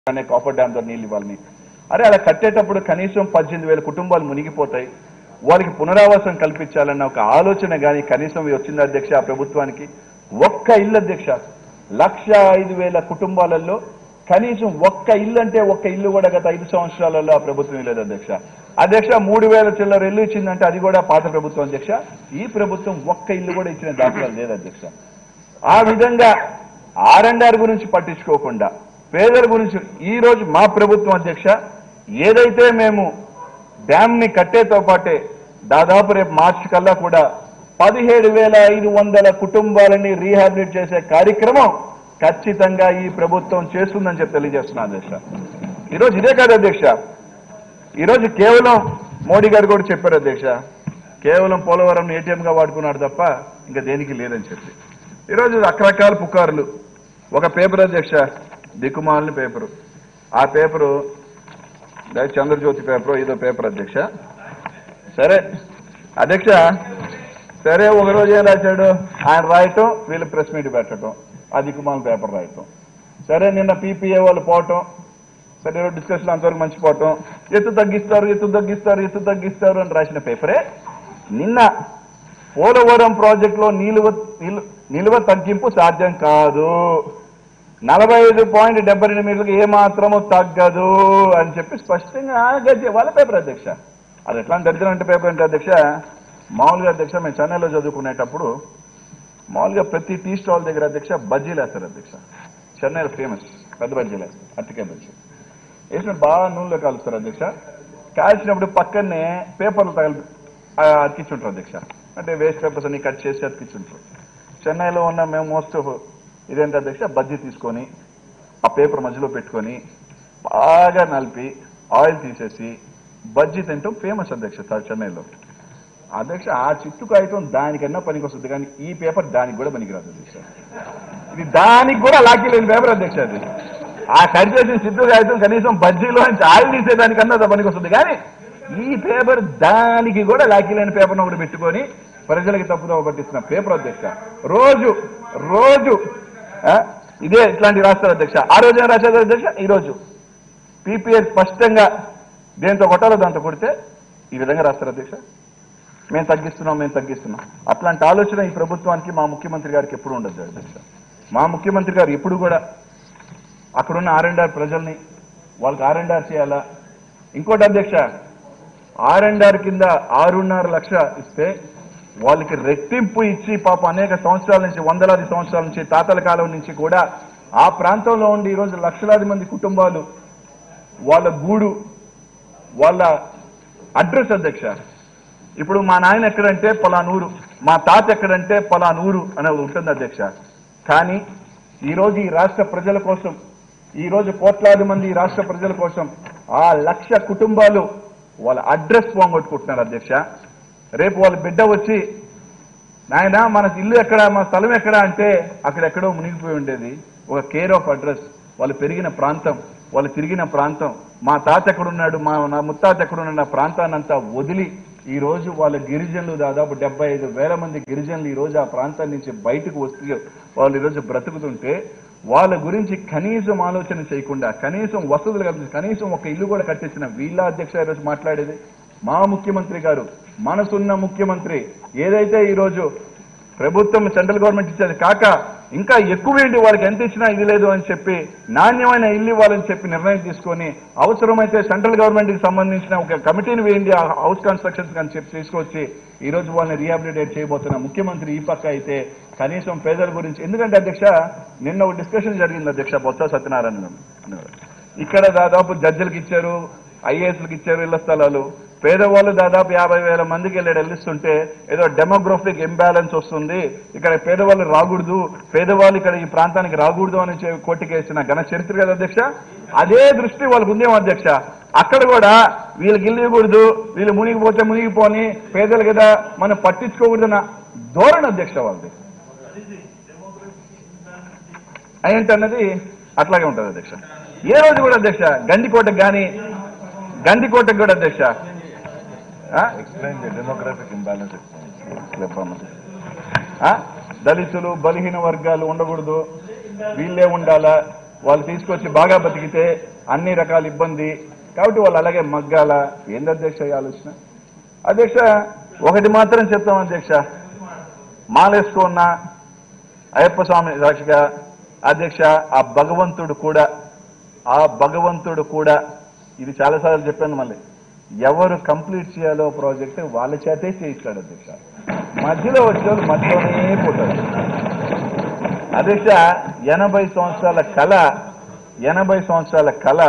అనే copper dam ద్వారా నీళ్ళు ఇవ్వాలని అరే అలా కట్టేటప్పుడు కనీసం పద్దెనిమిది వేల కుటుంబాలు మునిగిపోతాయి వాళ్ళకి పునరావాసం కల్పించాలన్న ఒక ఆలోచన కానీ కనీసం వచ్చింది అధ్యక్ష ఆ ప్రభుత్వానికి ఒక్క ఇల్లు అధ్యక్ష లక్ష ఐదు వేల కుటుంబాలలో కనీసం ఒక్క ఇల్లు అంటే ఒక్క ఇల్లు కూడా గత ఐదు సంవత్సరాలలో ఆ ప్రభుత్వం ఇవ్వలేదు అధ్యక్ష అధ్యక్ష మూడు వేల చిల్లర ఇల్లు ఇచ్చిందంటే అది కూడా పాత ప్రభుత్వం అధ్యక్ష ఈ ప్రభుత్వం ఒక్క ఇల్లు కూడా ఇచ్చిన దాఖలాలు లేదు అధ్యక్ష ఆ విధంగా ఆర్ అండ్ ఆర్ గురించి పట్టించుకోకుండా పేదల గురించి ఈ రోజు మా ప్రభుత్వం అధ్యక్ష ఏదైతే మేము డ్యామ్ ని కట్టేతో పాటే దాదాపు రేపు మార్చి కల్లా కూడా పదిహేడు వేల ఐదు వందల కుటుంబాలని రీహాబిలిట్ చేసే కార్యక్రమం ఖచ్చితంగా ఈ ప్రభుత్వం చేస్తుందని చెప్పి తెలియజేస్తున్నా అధ్యక్ష ఈరోజు ఇదే కాదు అధ్యక్ష ఈరోజు కేవలం మోడీ గారు కూడా చెప్పారు అధ్యక్ష కేవలం పోలవరం ఏటీఎం గా వాడుకున్నాడు తప్ప ఇంకా దేనికి లేదని చెప్పి ఈరోజు రకరకాల పుకార్లు ఒక పేపర్ అధ్యక్ష దిక్కుమాలిన పేపరు ఆ పేపరు అదే చంద్రజ్యోతి పేపర్ ఏదో పేపర్ అధ్యక్ష సరే అధ్యక్ష సరే ఒక రోజు ఏం రాశాడు ఆయన రాయటం వీళ్ళు ప్రెస్ మీట్ పెట్టడం ఆ దిక్కుమాల పేపర్ రాయటం సరే నిన్న పీపీఏ వాళ్ళు పోవటం సరే డిస్కషన్ అంతవరకు మంచిపోవటం ఎత్తు తగ్గిస్తారు ఎత్తు తగ్గిస్తారు ఎత్తు తగ్గిస్తారు అని రాసిన పేపరే నిన్న పోలవరం ప్రాజెక్టులో నిలువ నిలు- నిలువ తగ్గింపు సాధ్యం కాదు నలభై ఐదు పాయింట్ డెబ్బై రెండు మీటర్లకు ఏ మాత్రము తగ్గదు అని చెప్పి స్పష్టంగా గది వాళ్ళ పేపర్ అధ్యక్ష అది ఎట్లాంటి దరిద్రం అంటే పేపర్ అంటే అధ్యక్ష మామూలుగా అధ్యక్ష మేము చెన్నైలో చదువుకునేటప్పుడు మామూలుగా ప్రతి టీ స్టాల్ దగ్గర అధ్యక్ష బజ్జీలు వేస్తారు అధ్యక్ష చెన్నైలో ఫేమస్ పెద్ద బజ్జీలు వేస్తారు అట్టికే బజ్జీ వేసినప్పుడు బాగా నూనెలో కాలుస్తారు అధ్యక్ష కాల్చినప్పుడు పక్కనే పేపర్లు తగలి ఆ, అతికించుంటారు అధ్యక్ష అంటే వేస్ట్ పేపర్స్ అన్ని కట్ చేసి అతికించుంటారు చెన్నైలో ఉన్న మేము మోస్ట్ ఇదేంటి అధ్యక్ష బజ్జీ తీసుకొని ఆ పేపర్ మధ్యలో పెట్టుకొని బాగా నలిపి ఆయిల్ తీసేసి బజ్జీ తింటాం ఫేమస్ అధ్యక్ష సార్ చెన్నైలో అధ్యక్ష ఆ చిట్టు కాగితం దానికన్నా పనికి వస్తుంది కానీ ఈ పేపర్ దానికి కూడా పనికిరాదు అధ్యక్ష ఇది దానికి కూడా లాకీ లేని పేపర్ అధ్యక్ష అది ఆ కట్ చేసిన చిట్టు కాగితం కనీసం బజ్జీలో నుంచి ఆయిల్ తీసేదానికన్నా అది పనికి వస్తుంది కానీ ఈ పేపర్ దానికి కూడా లాకీ లేని పేపర్ ఒకటి పెట్టుకొని ప్రజలకి తప్పుదో పట్టిస్తున్న పేపర్ అధ్యక్ష రోజు రోజు ఆ, ఇదే ఇట్లాంటి రాస్తారు అధ్యక్ష ఆ రోజు ఏం రాశారు అధ్యక్ష ఈ రోజు పీపీఎస్ స్పష్టంగా దేంతో కొట్టాలో దాంతో కొడితే ఈ విధంగా రాస్తారు అధ్యక్ష మేము తగ్గిస్తున్నాం మేము తగ్గిస్తున్నాం అట్లాంటి ఆలోచన ఈ ప్రభుత్వానికి మా ముఖ్యమంత్రి గారికి ఎప్పుడు ఉండదు అధ్యక్ష మా ముఖ్యమంత్రి గారు ఎప్పుడు కూడా అక్కడున్న ఆర్ అండ్ ఆర్ ప్రజల్ని వాళ్ళకి ఆర్ అండ్ ఆర్ చేయాలా ఇంకోటి అధ్యక్ష ఆర్ అండ్ ఆర్ కింద ఆరున్నర లక్ష ఇస్తే వాళ్ళకి రెట్టింపు ఇచ్చి పాప అనేక సంవత్సరాల నుంచి వందలాది సంవత్సరాల నుంచి తాతల కాలం నుంచి కూడా ఆ ప్రాంతంలో ఉండి ఈరోజు లక్షలాది మంది కుటుంబాలు వాళ్ళ గూడు వాళ్ళ అడ్రస్ అధ్యక్ష ఇప్పుడు మా నాయన ఎక్కడంటే పలానూరు మా తాత ఎక్కడంటే పలానూరు అనేది ఉంటుంది అధ్యక్ష కానీ ఈరోజు ఈ రాష్ట్ర ప్రజల కోసం ఈ రోజు కోట్లాది మంది ఈ రాష్ట్ర ప్రజల కోసం ఆ లక్ష కుటుంబాలు వాళ్ళ అడ్రస్ పోగొట్టుకుంటున్నారు అధ్యక్ష రేపు వాళ్ళ బిడ్డ వచ్చి నాయన మన ఇల్లు ఎక్కడ మన స్థలం ఎక్కడ అంటే అక్కడ ఎక్కడో మునిగిపోయి ఉండేది ఒక కేర్ ఆఫ్ అడ్రస్ వాళ్ళు పెరిగిన ప్రాంతం వాళ్ళు తిరిగిన ప్రాంతం మా తాత ఎక్కడున్నాడు మా నా ముత్తాత ఎక్కడున్నాడు ఆ ప్రాంతాన్ని అంతా వదిలి ఈ రోజు వాళ్ళ గిరిజనులు దాదాపు డెబ్బై ఐదు వేల మంది గిరిజనులు ఈ రోజు ఆ ప్రాంతం నుంచి బయటకు వస్తూ వాళ్ళు ఈరోజు బ్రతుకుతుంటే వాళ్ళ గురించి కనీసం ఆలోచన చేయకుండా కనీసం వసతులు కల్పించి కనీసం ఒక ఇల్లు కూడా కట్టించిన వీళ్ళ అధ్యక్ష ఈరోజు మాట్లాడేది మా ముఖ్యమంత్రి గారు మనసున్న ముఖ్యమంత్రి ఏదైతే ఈరోజు ప్రభుత్వం సెంట్రల్ గవర్నమెంట్ ఇచ్చేది కాక ఇంకా ఎక్కువ ఏంటి వాళ్ళకి ఎంత ఇచ్చినా ఇది లేదు అని చెప్పి నాణ్యమైన ఇల్లు ఇవ్వాలని చెప్పి నిర్ణయం తీసుకొని అవసరమైతే సెంట్రల్ గవర్నమెంట్ కి సంబంధించిన ఒక కమిటీని వేయండి ఆ హౌస్ కన్స్ట్రక్షన్స్ అని చెప్పి తీసుకొచ్చి ఈ రోజు వాళ్ళని రీహాబిలిటేట్ చేయబోతున్న ముఖ్యమంత్రి ఈ పక్క అయితే కనీసం పేదల గురించి ఎందుకంటే అధ్యక్ష నిన్న ఒక డిస్కషన్ జరిగింది అధ్యక్ష బొత్స సత్యనారాయణ గారు. ఇక్కడ దాదాపు జడ్జిలకు ఇచ్చారు ఐఏఎస్లకు ఇచ్చారు ఇళ్ల స్థలాలు పేదవాళ్ళు దాదాపు యాభై వేల మందికి వెళ్ళి వెళ్ళిస్తుంటే ఏదో డెమోగ్రఫిక్ ఇంబ్యాలెన్స్ వస్తుంది ఇక్కడ పేదవాళ్ళు రాకూడదు పేదవాళ్ళు ఇక్కడ ఈ ప్రాంతానికి రాకూడదు అని చెప్పి కోర్టుకేసిన ఘన చరిత్ర కదా అధ్యక్ష అదే దృష్టి వాళ్ళకు ఉందేమో అధ్యక్ష అక్కడ కూడా వీళ్ళకి ఇల్లు ఇవ్వకూడదు వీళ్ళు మునిగిపోతే మునిగిపోని పేదలు కదా మనం పట్టించుకోకూడదన్న ధోరణి అధ్యక్ష వాళ్ళది ఏంటన్నది అట్లాగే ఉంటుంది అధ్యక్ష ఏ రోజు కూడా అధ్యక్ష గండికోటకు కానీ గండికోటకు కూడా అధ్యక్ష ఆ? Explain the demographic imbalance. చెప్పమ్మా. ఆ? దళితులు బలహీన వర్గాలు ఉండకూడదు వీళ్ళే ఉండాలా వాళ్ళు తీసుకొచ్చి బాగా బతికితే అన్ని రకాల ఇబ్బంది కాబట్టి వాళ్ళు అలాగే మగ్గాల ఏంది అధ్యక్ష ఈ ఆలోచన అధ్యక్ష ఒకటి మాత్రం చెప్తాం అధ్యక్ష మాలేసుకున్న అయ్యప్ప స్వామి సాక్షిగా అధ్యక్ష ఆ భగవంతుడు కూడా ఆ భగవంతుడు కూడా ఇది చాలాసార్లు చెప్పాను మళ్ళీ ఎవరు కంప్లీట్ చేయాలో ప్రాజెక్ట్ వాళ్ళ చేతే చేయిస్తాడు అధ్యక్ష మధ్యలో వచ్చేవాళ్ళు మధ్యలోనే పోతారు అధ్యక్ష ఎనభై సంవత్సరాల కళ ఎనభై సంవత్సరాల కళ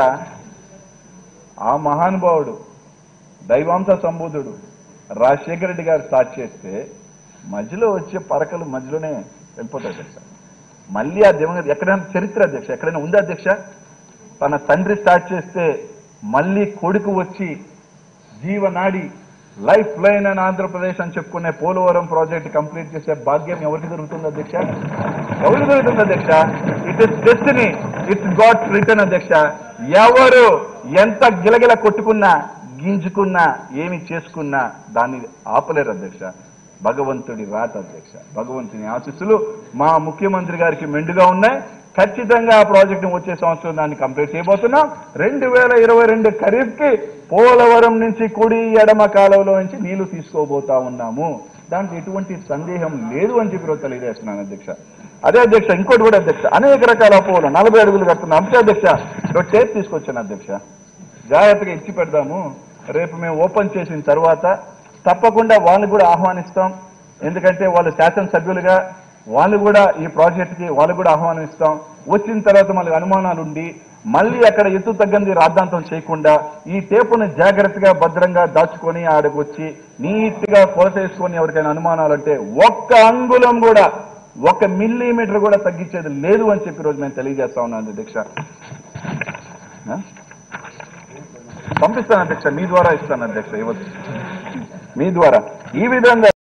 ఆ మహానుభావుడు దైవాంశ సంబూధుడు రాజశేఖర రెడ్డి గారు స్టార్ట్ చేస్తే మధ్యలో వచ్చే పరకలు మధ్యలోనే వెళ్ళిపోతాయి అధ్యక్ష మళ్ళీ ఆ దివంగత ఎక్కడైనా చరిత్ర అధ్యక్ష ఎక్కడైనా ఉందా అధ్యక్ష తన తండ్రి స్టార్ట్ చేస్తే మళ్ళీ కొడుకు వచ్చి జీవనాడి లైఫ్ లైన్ అని ఆంధ్రప్రదేశ్ అని చెప్పుకునే పోలవరం ప్రాజెక్ట్ కంప్లీట్ చేసే భాగ్యం ఎవరికి దొరుకుతుంది అధ్యక్ష ఎవరికి దొరుకుతుంది అధ్యక్ష it is destiny it's got return అధ్యక్ష ఎవరు ఎంత గిలగిల కొట్టుకున్నా గింజుకున్నా ఏమి చేసుకున్నా దాన్ని ఆపలేరు అధ్యక్ష భగవంతుడి రాత అధ్యక్ష భగవంతుని ఆశీస్సులు మా ముఖ్యమంత్రి గారికి మెండుగా ఉన్నాయి ఖచ్చితంగా ఆ ప్రాజెక్ట్ వచ్చే సంవత్సరం దాన్ని కంప్లీట్ చేయబోతున్నాం రెండు వేల ఇరవై రెండు ఖరీఫ్ కి పోలవరం నుంచి కుడి ఎడమ కాలువలో నుంచి నీళ్లు తీసుకోబోతా ఉన్నాము దాంట్లో ఎటువంటి సందేహం లేదు అని చెప్పి ఈరోజు తెలియజేస్తున్నాను అధ్యక్ష అదే అధ్యక్ష ఇంకోటి కూడా అధ్యక్ష అనేక రకాల అపోహలు నలభై అడుగులు కడుతున్నాం అంతే అధ్యక్ష ఈరోజు టేప్ తీసుకొచ్చాను అధ్యక్ష జాగ్రత్తగా ఇచ్చి పెడదాము రేపు మేము ఓపెన్ చేసిన తర్వాత తప్పకుండా వాళ్ళని కూడా ఆహ్వానిస్తాం ఎందుకంటే వాళ్ళు శాసనసభ్యులుగా వాళ్ళు కూడా ఈ ప్రాజెక్ట్కి వాళ్ళు కూడా ఆహ్వానిస్తాం వచ్చిన తర్వాత మళ్ళీ అనుమానాలు ఉండి మళ్ళీ అక్కడ ఎత్తు తగ్గంది రాద్ధాంతం చేయకుండా ఈ టేపును జాగ్రత్తగా భద్రంగా దాచుకొని ఆడకు వచ్చి నీట్ గా కొలతేసుకొని ఎవరికైనా అనుమానాలు అంటే ఒక్క అంగుళం కూడా ఒక మిల్లీమీటర్ కూడా తగ్గించేది లేదు అని చెప్పి రోజు నేను తెలియజేస్తా ఉన్నాను అధ్యక్ష ఆ? పంపిస్తాను అధ్యక్ష మీ ద్వారా ఇస్తాను అధ్యక్ష ఇవ్వచ్చు మీ ద్వారా ఈ విధంగా